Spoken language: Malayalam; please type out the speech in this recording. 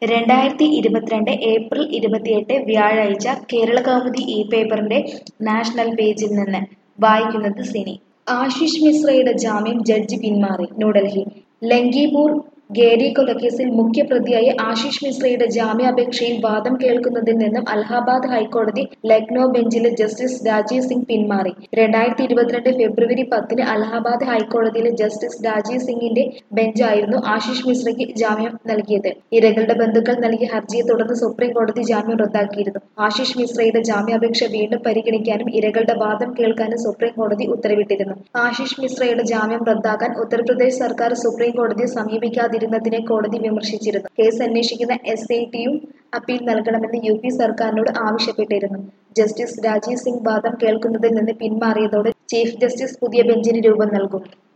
രണ്ടായിരത്തി ഇരുപത്തിരണ്ട് ഏപ്രിൽ ഇരുപത്തിയെട്ട് വ്യാഴാഴ്ച കേരളകൗമുദി ഈ പേപ്പറിന്റെ നാഷണൽ പേജിൽ നിന്ന് വായിക്കുന്നത് സിനി ആശിഷ് മിശ്രയുടെ ജാമ്യം ജഡ്ജി പിന്മാറി ന്യൂഡൽഹി ലങ്കിപൂർ ഗേരി കൊലക്കേസിൽ മുഖ്യപ്രതിയായ ആശിഷ് മിശ്രയുടെ ജാമ്യാപേക്ഷയിൽ വാദം കേൾക്കുന്നതിൽ നിന്നും അലഹാബാദ് ഹൈക്കോടതി ലക്നോ ബെഞ്ചിലെ ജസ്റ്റിസ് രാജീവ് സിംഗ് പിന്മാറി രണ്ടായിരത്തി ഇരുപത്തിരണ്ട് ഫെബ്രുവരി പത്തിന് അലഹാബാദ് ഹൈക്കോടതിയിലെ ജസ്റ്റിസ് രാജീവ് സിംഗിന്റെ ബെഞ്ചായിരുന്നു ആശിഷ് മിശ്രയ്ക്ക് ജാമ്യം നൽകിയത് ഇരകളുടെ ബന്ധുക്കൾ നൽകിയ ഹർജിയെ തുടർന്ന് സുപ്രീം കോടതി ജാമ്യം റദ്ദാക്കിയിരുന്നു ആശിഷ് മിശ്രയുടെ ജാമ്യാപേക്ഷ വീണ്ടും പരിഗണിക്കാനും ഇരകളുടെ വാദം കേൾക്കാനും സുപ്രീം കോടതി ഉത്തരവിട്ടിരുന്നു ആശിഷ് മിശ്രയുടെ ജാമ്യം റദ്ദാക്കാൻ ഉത്തർപ്രദേശ് സർക്കാർ സുപ്രീം കോടതിയെ സമീപിക്കാതിരുന്നതിനെ കോടതി വിമർശിച്ചിരുന്നു കേസ് അന്വേഷിക്കുന്ന എസ് ഐ ടിയും അപ്പീൽ നൽകണമെന്ന് യു പി സർക്കാരിനോട് ആവശ്യപ്പെട്ടിരുന്നു ജസ്റ്റിസ് രാജീവ് സിംഗ് വാദം കേൾക്കുന്നതിൽ നിന്ന് പിന്മാറിയതോടെ ചീഫ് ജസ്റ്റിസ് പുതിയ ബെഞ്ചിന് രൂപം നൽകും